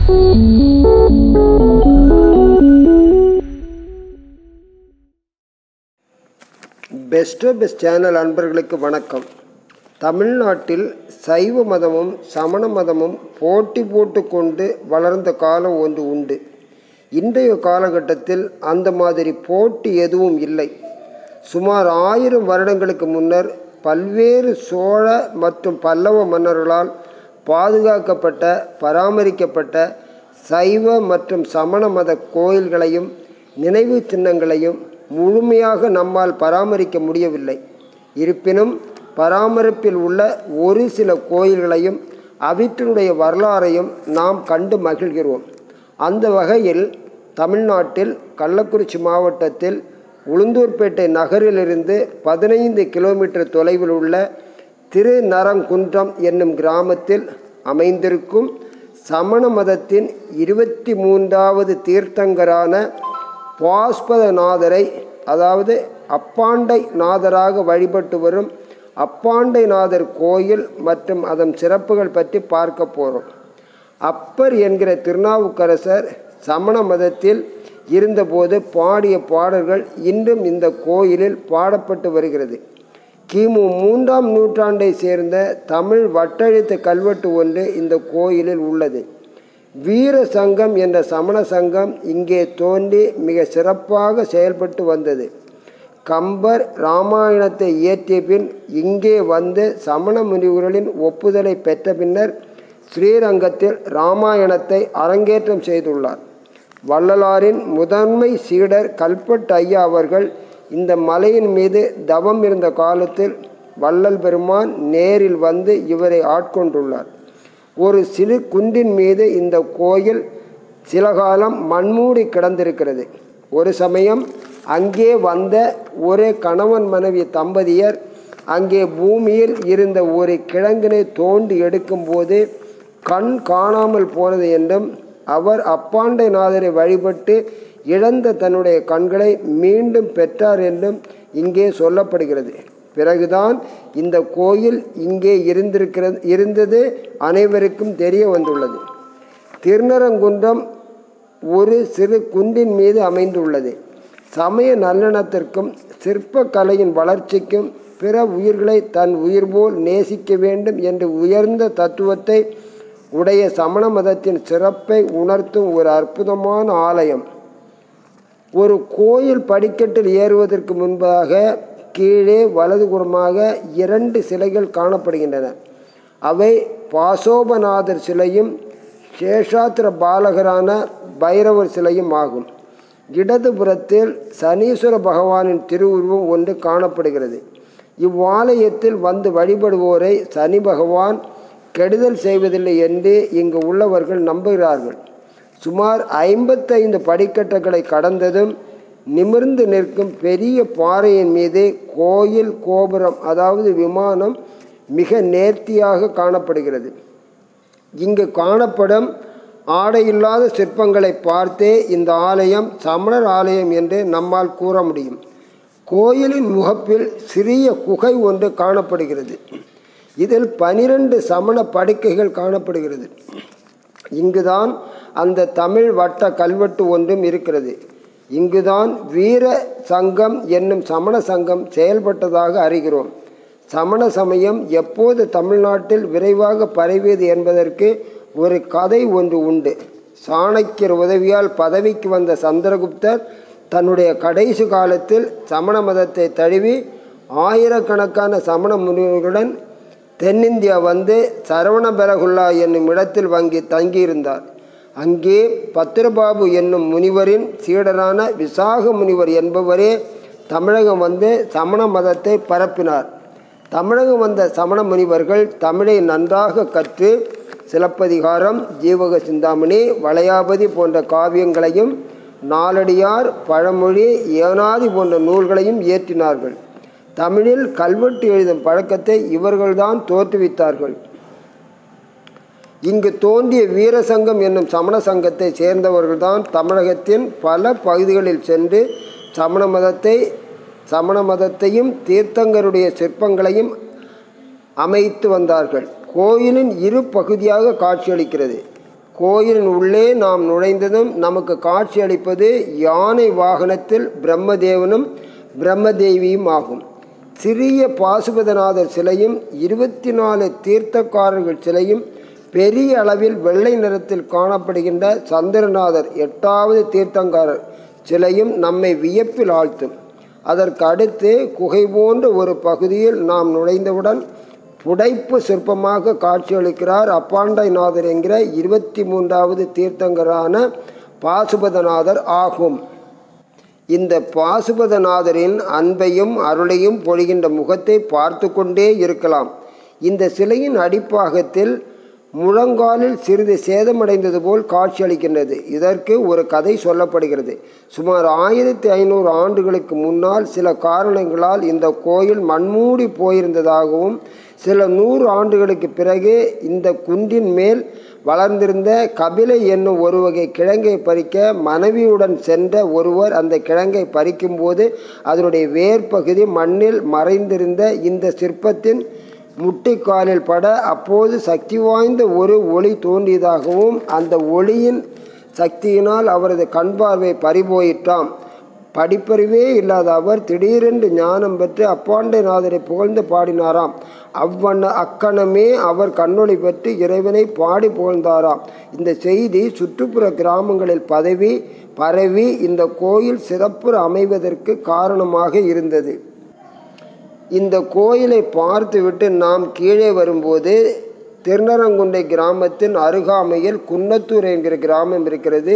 Bairstow best channel அன்பர்களுக்கு வணக்கம் தமிழ்நாட்டில் சைவ மதமும் சமண மதமும் போட்டி போட்டுக்கொண்டு வளர்ந்த காலம் ஒன்று உண்டு இன்றைய காலகட்டத்தில் அந்த மாதிரி போட்டி எதுவும் இல்லை சுமார் ஆயிரம் வருடங்களுக்கு முன்னர் பல்வேறு சோழ மற்றும் பல்லவ மன்னர்களால் பாதுகாக்கப்பட்ட பராமரிக்கப்பட்ட சைவ மற்றும் சமண மத கோயில்களையும் நினைவு சின்னங்களையும் முழுமையாக நம்மால் பராமரிக்க முடியவில்லை இருப்பினும் பராமரிப்பில் உள்ள ஒரு சில கோயில்களையும் அவற்றினுடைய வரலாறையும் நாம் கண்டு மகிழ்கிறோம் அந்த வகையில் தமிழ்நாட்டில் கள்ளக்குறிச்சி மாவட்டத்தில் உளுந்தூர்பேட்டை நகரிலிருந்து பதினைந்து கிலோமீட்டர் தொலைவில் உள்ள திருநரங்குன்றம் என்னும் கிராமத்தில் அமைந்திருக்கும் சமண மதத்தின் இருபத்தி மூன்றாவது தீர்த்தங்கரான பாஸ்பதநாதரை அதாவது அப்பாண்டை நாதராக வழிபட்டு வரும் அப்பாண்டை நாதர் கோயில் மற்றும் அதன் சிறப்புகள் பற்றி பார்க்க போகிறோம் அப்பர் என்கிற திருநாவுக்கரசர் சமண மதத்தில் இருந்தபோது பாடிய பாடல்கள் இன்றும் இந்த கோயிலில் பாடப்பட்டு வருகிறது கிமு மூன்றாம் நூற்றாண்டை சேர்ந்த தமிழ் வட்டெழுத்து கல்வெட்டு ஒன்று இந்த கோயிலில் உள்ளது வீர சங்கம் என்ற சமண சங்கம் இங்கே தோன்றி மிக சிறப்பாக செயல்பட்டு வந்தது கம்பர் இராமாயணத்தை இயற்றிய பின் இங்கே வந்து சமண முனிவர்களின் ஒப்புதலை பெற்ற பின்னர் ஸ்ரீரங்கத்தில் இராமாயணத்தை அரங்கேற்றம் செய்துள்ளார் வள்ளலாரின் முதன்மை சீடர் கல்பட் ஐயா அவர்கள் இந்த மலையின் மீது தவம் இருந்த காலத்தில் வள்ளல் பெருமான் நேரில் வந்து இவரை ஆட்கொண்டுள்ளார் ஒரு சிறு குன்றின் மீது இந்த கோயில் சில காலம் மண்மூடி கிடந்திருக்கிறது ஒரு சமயம் அங்கே வந்த ஒரு கணவன் மனைவி தம்பதியர் அங்கே பூமியில் இருந்த ஒரு கிழங்கினை தோண்டி எடுக்கும்போது கண் காணாமல் போனது என்றும் அவர் அப்பாண்டை நாதரை வழிபட்டு இழந்த தன்னுடைய கண்களை மீண்டும் பெற்றார் என்றும் இங்கே சொல்லப்படுகிறது பிறகுதான் இந்த கோயில் இங்கே இருந்திருக்கிறது இருந்தது அனைவருக்கும் தெரிய வந்துள்ளது திருநரங்குன்றம் ஒரு சிறு குன்றின் மீது அமைந்துள்ளது சமய நல்லெண்ணத்திற்கும் சிற்பக்கலையின் வளர்ச்சிக்கும் பிற உயிர்களை தன் உயிர் போல் நேசிக்க வேண்டும் என்று உயர்ந்த தத்துவத்தை உடைய சமண மதத்தின் சிறப்பை உணர்த்தும் ஒரு அற்புதமான ஆலயம் ஒரு கோயில் படிக்கட்டில் ஏறுவதற்கு முன்பாக கீழே வலதுபுறமாக இரண்டு சிலைகள் காணப்படுகின்றன அவை பாசோபநாதர் சிலையும் சேஷாத்திர பாலகரான பைரவர் சிலையும் ஆகும் இடதுபுறத்தில் சனீஸ்வர பகவானின் திருவுருவம் ஒன்று காணப்படுகிறது இவ்வாலயத்தில் வந்து வழிபடுவோரை சனி பகவான் கெடுதல் செய்வதில்லை என்று இங்கு உள்ளவர்கள் நம்புகிறார்கள் சுமார் ஐம்பத்தைந்து படிக்கட்டுகளை கடந்ததும் நிமிர்ந்து நிற்கும் பெரிய பாறையின் மீது கோயில் கோபுரம் அதாவது விமானம் மிக நேர்த்தியாக காணப்படுகிறது இங்கு காணப்படும் ஆடையில்லாத சிற்பங்களை பார்த்தே இந்த ஆலயம் சமணர் ஆலயம் என்று நம்மால் கூற முடியும் கோயிலின் முகப்பில் சிறிய குகை ஒன்று காணப்படுகிறது இதில் பனிரெண்டு சமண படுக்கைகள் காணப்படுகிறது இங்குதான் அந்த தமிழ் வட்ட கல்வெட்டு ஒன்றும் இருக்கிறது இங்குதான் வீர சங்கம் என்னும் சமண சங்கம் செயல்பட்டதாக அறிகிறோம் சமண சமயம் எப்போது தமிழ்நாட்டில் விரைவாக பரவியது என்பதற்கு ஒரு கதை ஒன்று உண்டு சாணக்கியர் உதவியால் பதவிக்கு வந்த சந்திரகுப்தர் தன்னுடைய கடைசி காலத்தில் சமண மதத்தை தழுவி ஆயிரக்கணக்கான சமண முனிவர்களுடன் தென்னிந்தியா வந்து சரவணபெரகுல்லா என்னும் இடத்தில் வங்கி தங்கியிருந்தார் அங்கே பத்திரபாபு என்னும் முனிவரின் சீடரான விசாக முனிவர் என்பவரே தமிழகம் வந்து சமண மதத்தை பரப்பினார் தமிழகம் வந்த சமண முனிவர்கள் தமிழை நன்றாக கற்று சிலப்பதிகாரம் ஜீவக சிந்தாமணி வளையாபதி போன்ற காவியங்களையும் நாலடியார் பழமொழி ஏனாதி போன்ற நூல்களையும் இயற்றினார்கள் தமிழில் கல்வெட்டு எழுதும் பழக்கத்தை இவர்கள்தான் தோற்றுவித்தார்கள் இங்கு தோன்றிய வீரசங்கம் என்னும் சமண சங்கத்தை சேர்ந்தவர்கள்தான் தமிழகத்தின் பல பகுதிகளில் சென்று சமண மதத்தை சமண மதத்தையும் தீர்த்தங்கருடைய சிற்பங்களையும் அமைத்து வந்தார்கள் கோயிலின் இரு பகுதியாக காட்சியளிக்கிறது கோயிலின் உள்ளே நாம் நுழைந்ததும் நமக்கு காட்சி அளிப்பது யானை வாகனத்தில் பிரம்மதேவனும் பிரம்மதேவியும் ஆகும் சிறிய பாசுபதநாதர் சிலையும் இருபத்தி நாலு தீர்த்தக்காரர்கள் சிலையும் பெரிய அளவில் வெள்ளை நிறத்தில் காணப்படுகின்ற சந்திரநாதர் எட்டாவது தீர்த்தங்காரர் சிலையும் நம்மை வியப்பில் ஆழ்த்தும் அதற்கு அடுத்து குகை போன்ற ஒரு பகுதியில் நாம் நுழைந்தவுடன் புடைப்பு சிற்பமாக காட்சியளிக்கிறார் அப்பாண்டைநாதர் என்கிற இருபத்தி மூன்றாவது தீர்த்தங்கரான பாசுபதநாதர் ஆகும் இந்த பாசுபதநாதரின் அன்பையும் அருளையும் பொழிகின்ற முகத்தை பார்த்து கொண்டே இருக்கலாம் இந்த சிலையின் அடிப்பாகத்தில் முழங்காலில் சிறிது சேதமடைந்தது போல் காட்சியளிக்கின்றது இதற்கு ஒரு கதை சொல்லப்படுகிறது சுமார் ஆயிரத்தி ஐநூறு ஆண்டுகளுக்கு முன்னால் சில காரணங்களால் இந்த கோயில் மண்மூடி போயிருந்ததாகவும் சில நூறு ஆண்டுகளுக்கு பிறகு இந்த குன்றின் மேல் வளர்ந்திருந்த கபிலை என்னும் ஒரு வகை கிழங்கை பறிக்க மனைவியுடன் சென்ற ஒருவர் அந்த கிழங்கை பறிக்கும்போது அதனுடைய வேர்பகுதி மண்ணில் மறைந்திருந்த இந்த சிற்பத்தின் முட்டிக்காலில் பட அப்போது சக்தி வாய்ந்த ஒரு ஒளி தோன்றியதாகவும் அந்த ஒளியின் சக்தியினால் அவரது கண் பார்வை பறிபோயிட்டாம் படிப்பறிவே இல்லாத அவர் திடீரென்று ஞானம் பெற்று அப்பாண்டைநாதரை புகழ்ந்து பாடினாராம் அவ்வண்ண அக்கணமே அவர் கண்ணொளி பெற்று இறைவனை பாடி புகழ்ந்தாராம் இந்த செய்தி சுற்றுப்புற கிராமங்களில் பதவி பரவி இந்த கோயில் சிறப்புற அமைவதற்கு காரணமாக இருந்தது இந்த கோயிலை பார்த்துவிட்டு நாம் கீழே வரும்போது திருநரங்குண்டை கிராமத்தின் அருகாமையில் குன்னத்தூர் என்கிற கிராமம் இருக்கிறது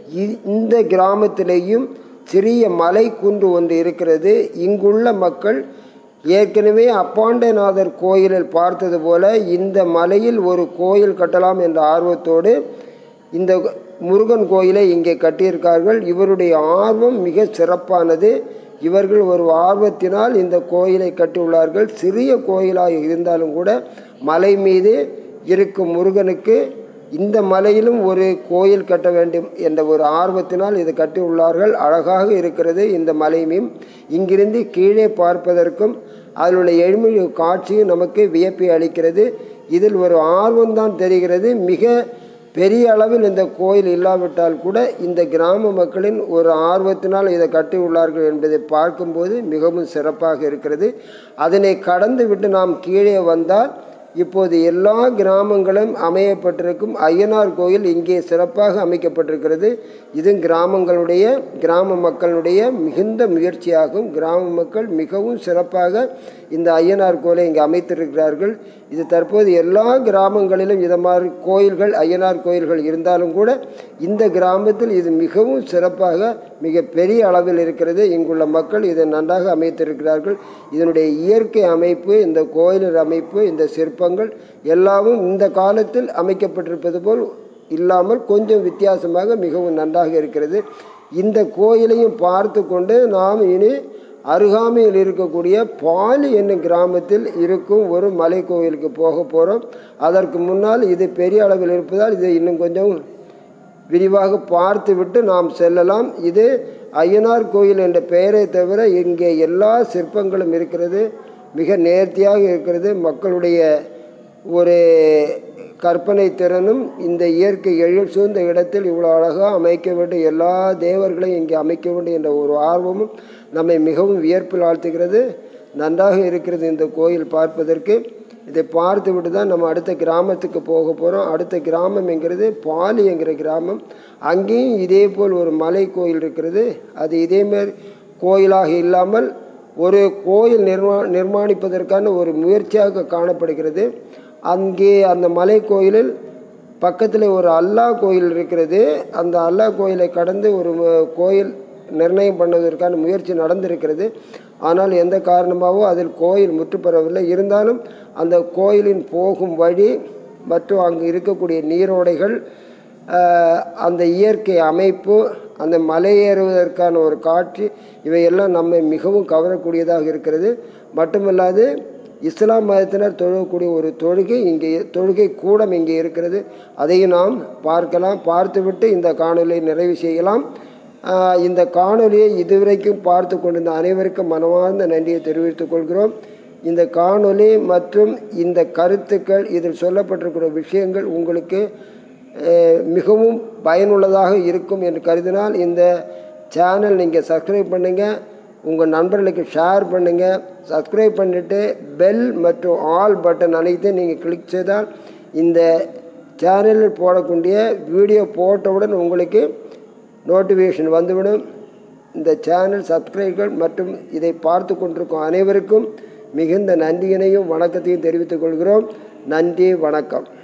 இந்த கிராமத்திலேயும் சிறிய மலை குன்று ஒன்று இருக்கிறது இங்குள்ள மக்கள் ஏற்கனவே அப்பாண்டைநாதர் கோயிலில் பார்த்தது போல இந்த மலையில் ஒரு கோயில் கட்டலாம் என்ற ஆர்வத்தோடு இந்த முருகன் கோயிலை இங்கே கட்டியிருக்கார்கள் இவருடைய ஆர்வம் மிக சிறப்பானது இவர்கள் ஒரு ஆர்வத்தினால் இந்த கோயிலை கட்டியுள்ளார்கள் சிறிய கோயிலாக இருந்தாலும் கூட மலை மீது இருக்கும் முருகனுக்கு இந்த மலையிலும் ஒரு கோயில் கட்ட வேண்டும் என்ற ஒரு ஆர்வத்தினால் இது கட்டியுள்ளார்கள் அழகாக இருக்கிறது இந்த மலையும் இங்கிருந்து கீழே பார்ப்பதற்கும் அதனுடைய எளிமை காட்சியும் நமக்கு வியப்பை அளிக்கிறது இதில் ஒரு ஆர்வம்தான் தெரிகிறது மிக பெரிய அளவில் இந்த கோயில் இல்லாவிட்டால் கூட இந்த கிராம மக்களின் ஒரு ஆர்வத்தினால் இதை கட்டியுள்ளார்கள் என்பதை பார்க்கும்போது மிகவும் சிறப்பாக இருக்கிறது அதனை கடந்து விட்டு நாம் கீழே வந்தால் இப்போது எல்லா கிராமங்களும் அமையப்பட்டிருக்கும் ஐயனார் கோயில் இங்கே சிறப்பாக அமைக்கப்பட்டிருக்கிறது இது கிராமங்களுடைய கிராம மக்களுடைய மிகுந்த முயற்சியாகும் கிராம மக்கள் மிகவும் சிறப்பாக இந்த ஐயனார் கோயிலை இங்கே அமைத்திருக்கிறார்கள் இது தற்போது எல்லா கிராமங்களிலும் இதை மாதிரி கோயில்கள் ஐயனார் கோயில்கள் இருந்தாலும் கூட இந்த கிராமத்தில் இது மிகவும் சிறப்பாக மிக பெரிய அளவில் இருக்கிறது இங்குள்ள மக்கள் இதை நன்றாக அமைத்திருக்கிறார்கள் இதனுடைய இயற்கை அமைப்பு இந்த கோயிலின் அமைப்பு இந்த சிற்பங்கள் எல்லாமும் இந்த காலத்தில் அமைக்கப்பட்டிருப்பது போல் இல்லாமல் கொஞ்சம் வித்தியாசமாக மிகவும் நன்றாக இருக்கிறது இந்த கோயிலையும் பார்த்து கொண்டு நாம் இனி அருகாமையில் இருக்கக்கூடிய பாலி என்னும் கிராமத்தில் இருக்கும் ஒரு மலை கோயிலுக்கு போக போகிறோம் அதற்கு முன்னால் இது பெரிய அளவில் இருப்பதால் இதை இன்னும் கொஞ்சம் விரிவாக பார்த்து விட்டு நாம் செல்லலாம் இது ஐயனார் கோயில் என்ற பெயரை தவிர இங்கே எல்லா சிற்பங்களும் இருக்கிறது மிக நேர்த்தியாக இருக்கிறது மக்களுடைய ஒரு கற்பனை திறனும் இந்த இயற்கை எழில் சூழ்ந்த இடத்தில் இவ்வளோ அழகாக அமைக்க வேண்டும் எல்லா தேவர்களையும் இங்கே அமைக்க வேண்டும் என்ற ஒரு ஆர்வமும் நம்மை மிகவும் வியப்பில் ஆழ்த்துகிறது நன்றாக இருக்கிறது இந்த கோயில் பார்ப்பதற்கு இதை பார்த்து விட்டு தான் நம்ம அடுத்த கிராமத்துக்கு போக போகிறோம் அடுத்த கிராமம் என்கிறது பாலி என்கிற கிராமம் அங்கேயும் இதே போல் ஒரு மலை கோயில் இருக்கிறது அது இதேமாரி கோயிலாக இல்லாமல் ஒரு கோயில் நிர்மா நிர்மாணிப்பதற்கான ஒரு முயற்சியாக காணப்படுகிறது அங்கே அந்த மலை கோயிலில் பக்கத்தில் ஒரு அல்லா கோயில் இருக்கிறது அந்த அல்லா கோயிலை கடந்து ஒரு கோயில் நிர்ணயம் பண்ணுவதற்கான முயற்சி நடந்திருக்கிறது ஆனால் எந்த காரணமாகவோ அதில் கோயில் முற்றுப்பெறவில்லை இருந்தாலும் அந்த கோயிலின் போகும் வழி மற்றும் அங்கு இருக்கக்கூடிய நீரோடைகள் அந்த இயற்கை அமைப்பு அந்த மலையேறுவதற்கான ஒரு காட்சி இவையெல்லாம் நம்மை மிகவும் கவரக்கூடியதாக இருக்கிறது மட்டுமல்லாது இஸ்லாம் மதத்தினர் தொழக்கூடிய ஒரு தொழுகை இங்கே தொழுகை கூடம் இங்கே இருக்கிறது அதையும் நாம் பார்க்கலாம் பார்த்துவிட்டு இந்த காணொலியை நிறைவு செய்யலாம் இந்த காணொலியை இதுவரைக்கும் பார்த்து கொண்டிருந்த அனைவருக்கும் மனமார்ந்த நன்றியை தெரிவித்துக் கொள்கிறோம் இந்த காணொலி மற்றும் இந்த கருத்துக்கள் இதில் சொல்லப்பட்டிருக்கிற விஷயங்கள் உங்களுக்கு அஹ், மிகவும் பயனுள்ளதாக இருக்கும் என்று கருதினால் இந்த சேனல் நீங்கள் சப்ஸ்கிரைப் பண்ணுங்கள் உங்கள் நண்பர்களுக்கு ஷேர் பண்ணுங்கள் சப்ஸ்கிரைப் பண்ணிவிட்டு பெல் மற்றும் ஆல் பட்டன் அனைத்தையும் நீங்கள் கிளிக் செய்தால் இந்த சேனலில் போடக்கூடிய வீடியோ போட்டவுடன் உங்களுக்கு நோட்டிஃபிகேஷன் வந்துவிடும் இந்த சேனல் சப்ஸ்கிரைபர்கள் மற்றும் இதை பார்த்து கொண்டிருக்கும் அனைவருக்கும் மிகுந்த நன்றியினையும் வணக்கத்தையும் தெரிவித்துக் கொள்கிறோம் நன்றி வணக்கம்